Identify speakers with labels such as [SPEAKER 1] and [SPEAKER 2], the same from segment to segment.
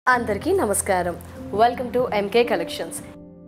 [SPEAKER 1] అందరికీ నమస్కారం welcome to MK collections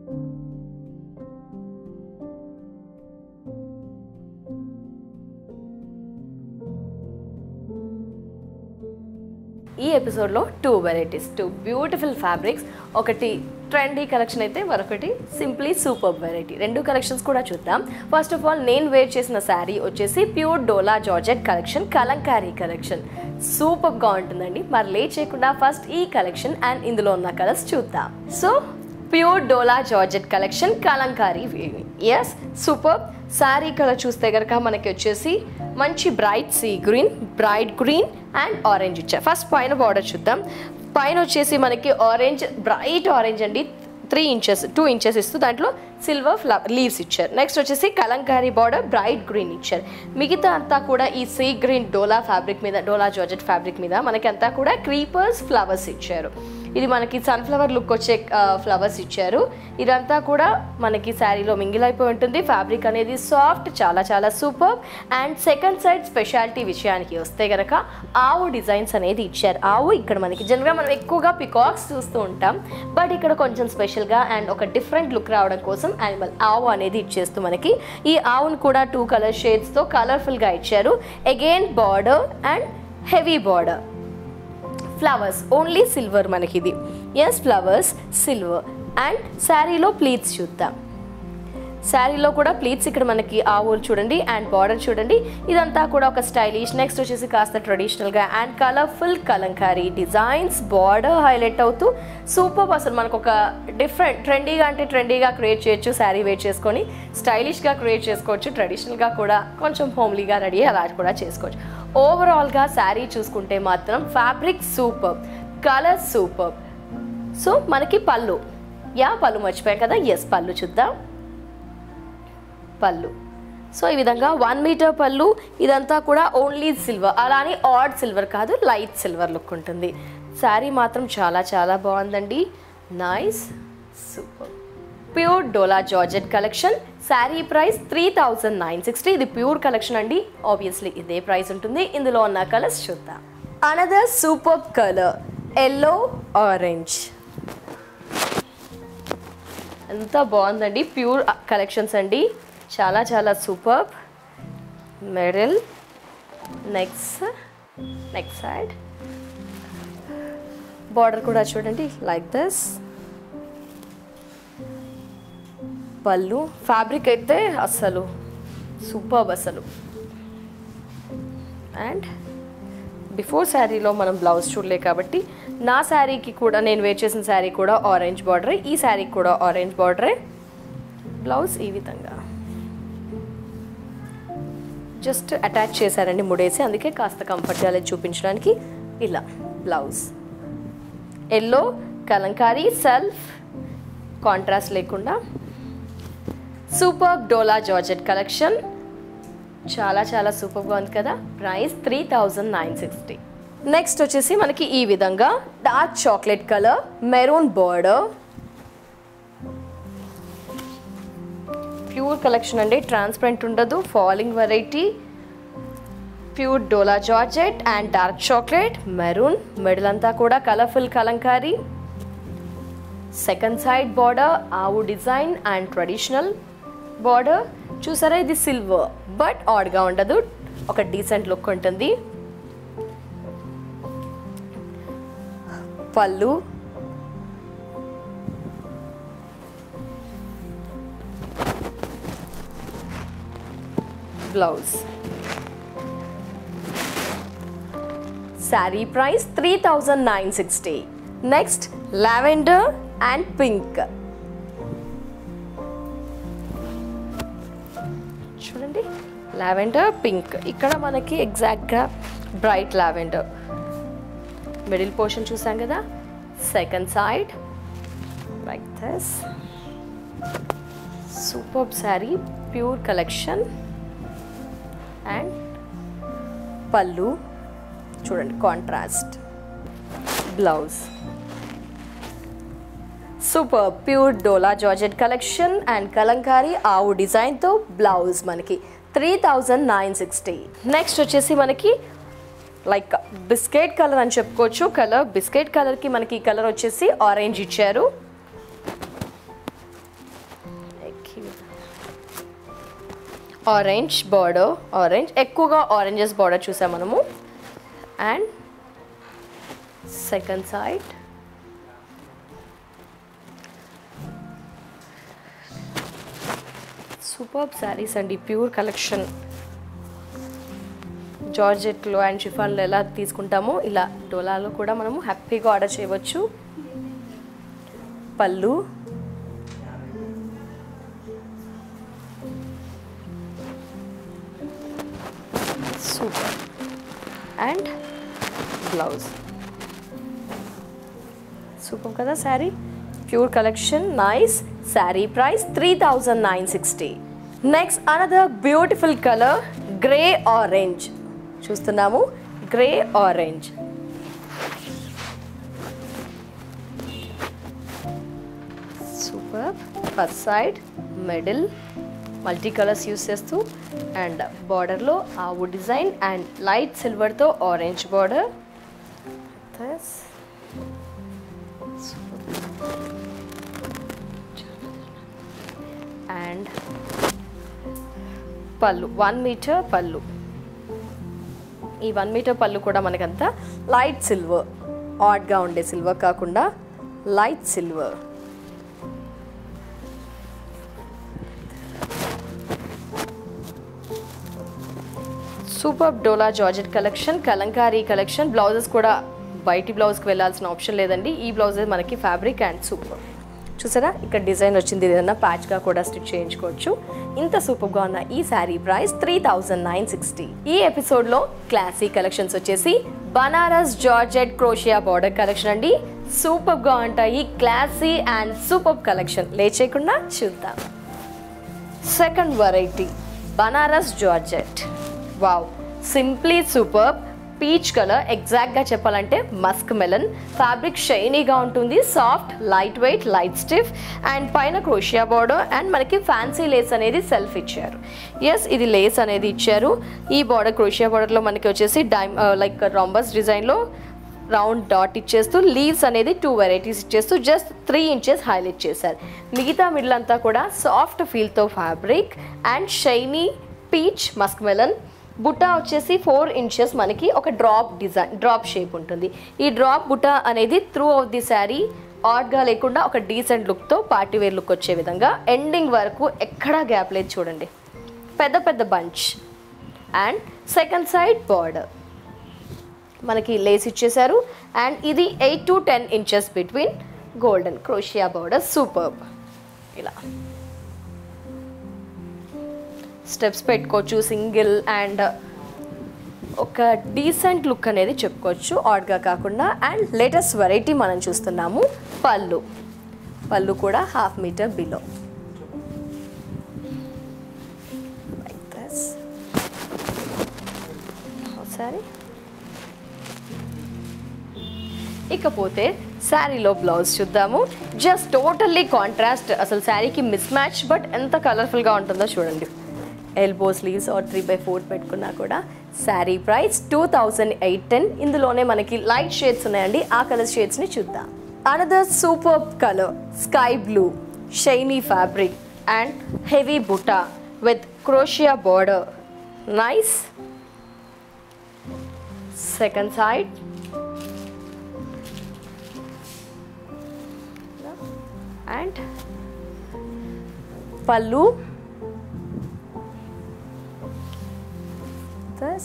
[SPEAKER 1] ఈ ఎపిసోడ్లో two varieties two beautiful fabrics ఒకటి ట్రెండీ కలెక్షన్ అయితే మరొకటి సింప్లీ సూపర్ వెరైటీ రెండు కలెక్షన్స్ కూడా చూద్దాం ఫస్ట్ ఆఫ్ ఆల్ నేను వేర్ చేసిన శారీ వచ్చేసి pure dola georgette collection kalamkari collection సూపర్గా ఉంటుందండి మరి లేట్ చేయకుండా ఫస్ట్ ఈ కలెక్షన్ అండ్ ఇందులో ఉన్న కలర్స్ చూద్దాం so pure dola georgette collection kalamkari ఎస్ సూపర్ శారీ కలర్ చూస్తే కనుక మనకి వచ్చేసి మంచి bright sea green bright green and orange ఇచ్చారు ఫస్ట్ పైన బార్డర్ చూద్దాం పైన వచ్చేసి మనకి ఆరెంజ్ బ్రైట్ ఆరెంజ్ అండి త్రీ ఇంచెస్ టూ ఇంచెస్ ఇస్తూ దాంట్లో సిల్వర్ ఫ్ల లీవ్స్ ఇచ్చారు నెక్స్ట్ వచ్చేసి కలంకారీ బార్డర్ బ్రైట్ గ్రీన్ ఇచ్చారు మిగతా అంతా కూడా ఈ సీ గ్రీన్ డోలా ఫ్యాబ్రిక్ మీద డోలా జార్జెట్ ఫ్యాబ్రిక్ మీద మనకి అంతా కూడా క్రీపర్స్ ఫ్లవర్స్ ఇచ్చారు ఇది మనకి సన్ఫ్లవర్ లుక్ వచ్చే ఫ్లవర్స్ ఇచ్చారు ఇదంతా కూడా మనకి శారీలో మింగిల్ అయిపోయి ఉంటుంది ఫ్యాబ్రిక్ అనేది సాఫ్ట్ చాలా చాలా super and second side speciality విషయానికి వస్తే గనక ఆవు డిజైన్స్ అనేది ఇచ్చారు ఆవు ఇక్కడ మనకి జనరల్గా మనం ఎక్కువగా పికాక్స్ చూస్తూ ఉంటాం బట్ ఇక్కడ కొంచెం స్పెషల్గా అండ్ ఒక డిఫరెంట్ లుక్ రావడం కోసం యానిమల్ ఆవు అనేది ఇచ్చేస్తూ మనకి ఈ ఆవును కూడా టూ కలర్ షేడ్స్తో కలర్ఫుల్గా ఇచ్చారు again border and heavy border flowers only silver మనకి ఇది ఎస్ ఫ్లవర్స్ సిల్వర్ అండ్ శారీలో ప్లీట్స్ చూద్దాం శారీలో కూడా ప్లీట్స్ ఇక్కడ మనకి ఆవులు చూడండి అండ్ బార్డర్ చూడండి ఇదంతా కూడా ఒక స్టైలిష్ నెక్స్ట్ వచ్చేసి కాస్త ట్రెడిషనల్గా and colourful kalamkari designs border highlight అవుతూ సూపర్ అసలు మనకు ఒక డిఫరెంట్ ట్రెండీగా అంటే ట్రెండీగా క్రియేట్ చేయొచ్చు శారీ వేర్ చేసుకొని స్టైలిష్గా క్రియేట్ చేసుకోవచ్చు ట్రెడిషనల్గా కూడా కొంచెం హోమ్లీగా రెడీ అలా కూడా చేసుకోవచ్చు ఓవరాల్గా శారీ చూసుకుంటే మాత్రం fabric super colour super so మనకి పళ్ళు యా పళ్ళు మర్చిపోయాం కదా ఎస్ పళ్ళు చూద్దాం పళ్ళు సో ఈ విధంగా వన్ మీటర్ పళ్ళు ఇదంతా కూడా ఓన్లీ సిల్వర్ అలానే ఆడ్ సిల్వర్ కాదు లైట్ సిల్వర్ లుక్ ఉంటుంది శారీ మాత్రం చాలా చాలా బాగుందండి nice super pure dola georgette collection sari price three thousand nine sixty ఇది ప్యూర్ కలెక్షన్ అండి ఆబ్వియస్లీ ఇదే ప్రైస్ ఉంటుంది ఇందులో ఉన్న కలర్స్ చూద్దాం another super colour yellow orange ఎంత బాగుందండి ప్యూర్ కలెక్షన్స్ అండి చాలా చాలా super middle next next side border కూడా చూడండి లైక్ దిస్ పళ్ళు ఫ్యాబ్రిక్ అయితే అసలు సూపర్ అసలు అండ్ బిఫోర్ శారీలో మనం బ్లౌజ్ చూడలే కాబట్టి నా శారీకి కూడా నేను వేర్ చేసిన శారీ కూడా ఆరెంజ్ బార్డరే ఈ శారీకి కూడా ఆరెంజ్ బార్డరే బ్లౌజ్ ఈ విధంగా జస్ట్ అటాచ్ చేశారండి ముడేసి అందుకే కాస్త కంఫర్ట్గా లేదు చూపించడానికి ఇలా blouse yellow kalamkari self contrast లేకుండా సూపర్ డోలా జార్జెట్ కలెక్షన్ చాలా చాలా సూపర్గా ఉంది కదా price three thousand nine sixty next వచ్చేసి మనకి ఈ విధంగా dark chocolate colour maroon border pure collection అండి ట్రాన్స్పరెంట్ ఉండదు falling variety pure dola georgette and dark chocolate maroon middle అంతా కూడా colourful kalamkari second side border ఆవు డిజైన్ అండ్ ట్రెడిషనల్ బార్డర్ చూసారా ఇది సిల్వర్ బట్ ఆడ్గా ఉండదు ఒక డీసెంట్ లుక్ ఉంటుంది పళ్ళు blouse sari price three thousand nine sixty next lavender and pink చూడండి లావెండర్ పింక్ ఇక్కడ మనకి ఎగ్జాక్ట్గా బ్రైట్ లావెండర్ మిడిల్ పోర్షన్ చూసాం కదా second side like this super sari pure collection and పళ్ళు చూడండి contrast blouse super pure dola georgette collection and kalamkari ఆవు డిజైన్తో బ్లౌజ్ మనకి three thousand nine sixty next వచ్చేసి మనకి లైక్ బిస్కెట్ కలర్ అని చెప్పుకోవచ్చు కలర్ బిస్కెట్ కలర్కి మనకి ఈ కలర్ వచ్చేసి ఆరెంజ్ ఇచ్చారు ఆరెంజ్ బార్డర్ ఆరెంజ్ ఎక్కువగా ఆరెంజెస్ బార్డర్ చూసాం మనము and second side super saris అండి ప్యూర్ కలెక్షన్ జార్జెట్లో అండ్ షిఫాన్లో ఎలా తీసుకుంటామో ఇలా డోలాలో కూడా మనము హ్యాపీగా ఆర్డర్ చేయవచ్చు పళ్ళు సూపర్ అండ్ బ్లౌజ్ సూపర్ కదా sari pure collection nice sari price three thousand nine sixty next another beautiful colour grey orange చూస్తున్నాము grey orange super first side middle multi colours use చేస్తూ అండ్ బార్డర్లో ఆ వుడ్ డిజైన్ అండ్ లైట్ సిల్వర్తో orange border and పళ్ళు one metre పళ్ళు ఈ one metre పళ్ళు కూడా మనకంతా లైట్ సిల్వర్ ఆడ్గా ఉండే సిల్వర్ కాకుండా light silver super dola georgette collection kalamkari collection blouses కూడా బయటి బ్లౌజ్కి వెళ్ళాల్సిన ఆప్షన్ లేదండి ఈ బ్లౌజెస్ మనకి ఫ్యాబ్రిక్ అండ్ సూపర్ చూసారా ఇక్కడ డిజైన్ వచ్చింది ఏదైనా ప్యాచ్గా కూడా స్టిచ్ చేయించుకోవచ్చు ఇంత సూపర్గా ఉన్న ఈ sari price three thousand nine sixty ఈ ఎపిసోడ్లో క్లాసీ కలెక్షన్స్ వచ్చేసి Banaras georgette crochet border collection అండి సూపర్గా ఉంటాయి క్లాసీ అండ్ సూపర్ కలెక్షన్ లేచేయకుండా చూద్దాం second variety Banaras georgette wow simply super peach colour ఎగ్జాక్ట్గా చెప్పాలంటే మస్క్ మెలన్ ఫ్యాబ్రిక్ షైనీగా ఉంటుంది soft light weight light stiff and పైన క్రోషియా బార్డర్ అండ్ మనకి ఫ్యాన్సీ లేస్ అనేది సెల్ఫ్ ఇచ్చారు ఎస్ ఇది లేస్ అనేది ఇచ్చారు ఈ బార్డర్ క్రోషియా బార్డర్లో మనకి వచ్చేసి డైమ్ లైక్ రాంబస్ డిజైన్లో రౌండ్ డాట్ ఇచ్చేస్తూ లీవ్స్ అనేది టూ వెరైటీస్ ఇచ్చేస్తూ జస్ట్ త్రీ ఇంచెస్ హైలైట్ చేశారు మిగతా మిడిల్ అంతా కూడా సాఫ్ట్ ఫీల్తో fabric and shiny peach musk melon బుట్ట వచ్చేసి ఫోర్ ఇంచెస్ మనకి ఒక డ్రాప్ డిజైన్ డ్రాప్ షేప్ ఉంటుంది ఈ డ్రాప్ బుట్ట అనేది త్రూ ఆఫ్ ది శారీ ఆడ్గా లేకుండా ఒక డీసెంట్ లుక్తో పార్టీ వేర్ లుక్ వచ్చే విధంగా ఎండింగ్ వరకు ఎక్కడా గ్యాప్ లేదు చూడండి పెద్ద పెద్ద bunch and second side border మనకి లేస్ ఇచ్చేశారు అండ్ ఇది eight to ten inches between golden crochet border super ఇలా స్టెప్స్ పెట్టుకోవచ్చు సింగిల్ అండ్ ఒక డీసెంట్ లుక్ అనేది చెప్పుకోవచ్చు ఆడ్గా కాకుండా అండ్ లేటెస్ట్ వెరైటీ మనం చూస్తున్నాము పళ్ళు పళ్ళు కూడా half meter below like this ఒకసారి ఇకపోతే శారీలో బ్లౌజ్ చూద్దాము జస్ట్ టోటల్లీ కాంట్రాస్ట్ అసలు శారీకి మిస్ మ్యాచ్ బట్ ఎంత కలర్ఫుల్గా ఉంటుందో చూడండి elbow sleeves or three by four పెట్టుకున్నా కూడా sari price two thousand eight ten ఇందులోనే మనకి లైట్ షేడ్స్ ఉన్నాయండి ఆ కలర్ షేడ్స్ని చూద్దాం another super colour sky blue shiny fabric and heavy బుటా with crochet border nice second side and పళ్ళు this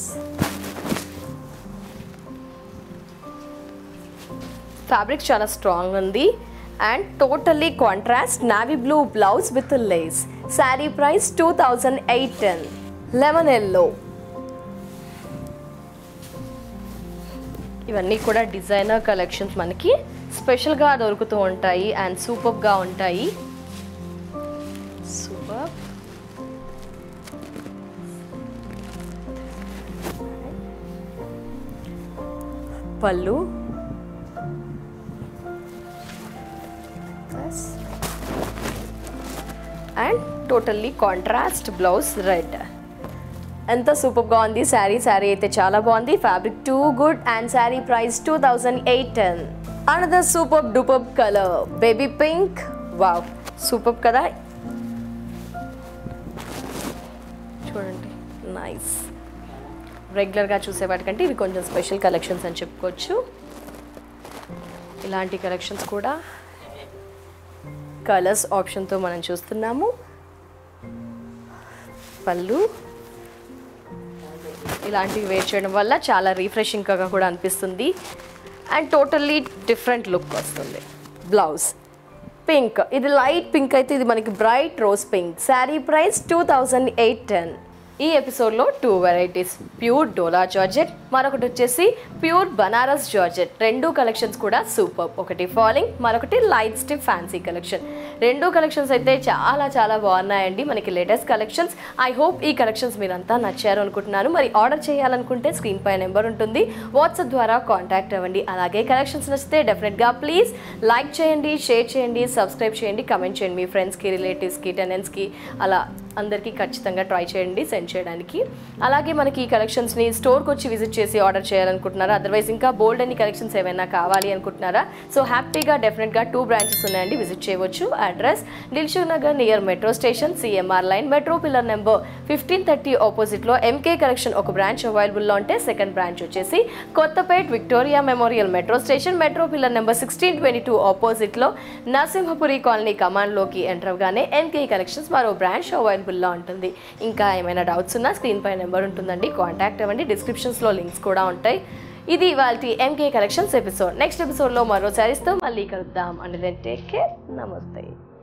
[SPEAKER 1] ఫ్యాబ్రిక్ చాలా స్ట్రాంగ్ ఉంది and totally contrast navy blue blouse with lace sari price two thousand eight ten lemon yellow ఇవన్నీ కూడా designer collections మనకి స్పెషల్గా దొరుకుతూ ఉంటాయి అండ్ సూపర్గా ఉంటాయి సూపర్ పళ్ళు and totally contrast blouse red ఎంత సూపర్గా ఉంది శారీ శారీ అయితే చాలా బాగుంది fabric too good and sari price two thousand eight ten another super duper colour baby pink wow super కదా చూడండి నైస్ రెగ్యులర్గా చూసే వాటికంటే ఇవి కొంచెం స్పెషల్ కలెక్షన్స్ అని చెప్పుకోవచ్చు ఇలాంటి కలెక్షన్స్ కూడా కలర్స్ ఆప్షన్తో మనం చూస్తున్నాము పళ్ళు ఇలాంటివి వేర్ చేయడం వల్ల చాలా రీఫ్రెషింగ్గా కూడా అనిపిస్తుంది అండ్ టోటల్లీ డిఫరెంట్ లుక్ వస్తుంది బ్లౌజ్ పింక్ ఇది లైట్ పింక్ అయితే ఇది మనకి bright rose pink sari price two thousand eight ten ఈ ఎపిసోడ్లో two varieties pure dola georgette మరొకటి వచ్చేసి ప్యూర్ బనారస్ జార్జెట్ రెండు కలెక్షన్స్ కూడా సూపర్ ఒకటి ఫాలింగ్ మరొకటి లైట్ స్టిప్ ఫ్యాన్సీ కలెక్షన్ రెండు కలెక్షన్స్ అయితే చాలా చాలా బాగున్నాయండి మనకి లేటెస్ట్ కలెక్షన్స్ ఐ హోప్ ఈ కలెక్షన్స్ మీరంతా నచ్చారు అనుకుంటున్నాను మరి ఆర్డర్ చేయాలనుకుంటే స్క్రీన్ పై నెంబర్ ఉంటుంది వాట్సాప్ ద్వారా కాంటాక్ట్ అవ్వండి అలాగే కలెక్షన్స్ నచ్చితే డెఫినెట్గా ప్లీజ్ లైక్ చేయండి షేర్ చేయండి సబ్స్క్రైబ్ చేయండి కమెంట్ చేయండి మీ ఫ్రెండ్స్కి రిలేటివ్స్కి టెనెంట్స్కి అలా అందరికీ ఖచ్చితంగా ట్రై చేయండి సెండ్ చేయడానికి అలాగే మనకి ఈ కలెక్షన్స్ని స్టోర్కి వచ్చి విజిట్ చేసి ఆర్డర్ చేయాలనుకుంటున్నారా అదర్వైజ్ ఇంకా బోల్డ్ అని కలెక్షన్స్ ఏమైనా కావాలి అనుకుంటున్నారా సో హ్యాపీగా డెఫినెట్గా టూ బ్రాంచెస్ ఉన్నాయండి విజిట్ చేయవచ్చు address Dilsukhnagar near metro station CMR line metro pillar number fifteen thirty ఆపోజిట్లో ఎంకే కలెక్షన్ ఒక బ్రాంచ్ అవైలబుల్లో ఉంటే సెకండ్ బ్రాంచ్ వచ్చేసి Kothapet Victoria Memorial metro station metro pillar number sixteen twenty two ఆపోజిట్లో నరసింహపురి కాలనీ కమాండ్లోకి enter అవగానే ఎంకే కలెక్షన్స్ మరో branch అవైలబుల్లో ఉంటుంది ఇంకా ఏమైనా డౌట్స్ ఉన్నా స్క్రీన్ పై నెంబర్ ఉంటుందండి కాంటాక్ట్ అవ్వండి డిస్క్రిప్షన్స్లో లింక్స్ కూడా ఉంటాయి ఇది ఇవాళ ఎంకే కలెక్షన్స్ ఎపిసోడ్ నెక్స్ట్ ఎపిసోడ్లో మరో సారీస్తో మళ్ళీ కలుద్దాం అండ్ దెన్ టేక్ కేర్ నమస్తే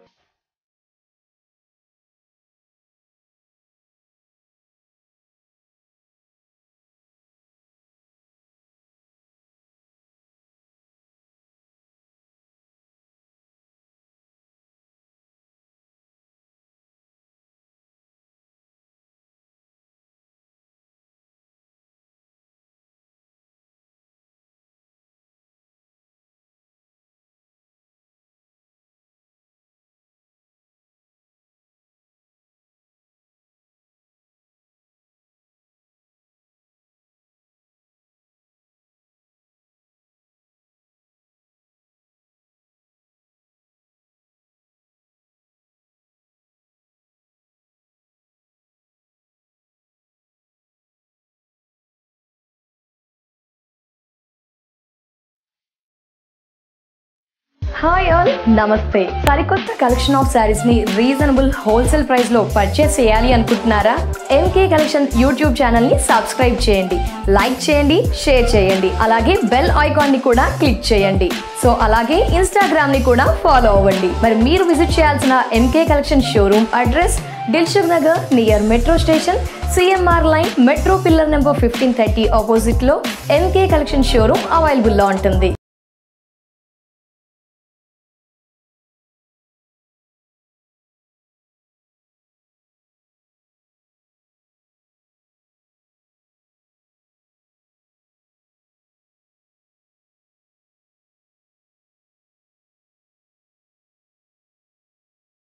[SPEAKER 1] హాయ్ ఆల్ నమస్తే సరికొత్త కలెక్షన్ ఆఫ్ శారీస్ ని రీజనబుల్ హోల్సేల్ ప్రైస్ లో పర్చేస్ చేయాలి అనుకుంటున్నారా ఎంకే కలెక్షన్ యూట్యూబ్ ఛానల్ ని సబ్స్క్రైబ్ చేయండి లైక్ చేయండి షేర్ చేయండి అలాగే బెల్ ఐకాన్ ని కూడా క్లిక్ చేయండి సో అలాగే ఇన్స్టాగ్రామ్ ని కూడా ఫాలో అవ్వండి మరి మీరు విజిట్ చేయాల్సిన MK collection showroom address Dilsukhnagar near metro station CMR line metro pillar number fifteen thirty ఆపోజిట్లో ఎంకే కలెక్షన్ షోరూమ్ అవైలబుల్లో ఉంటుంది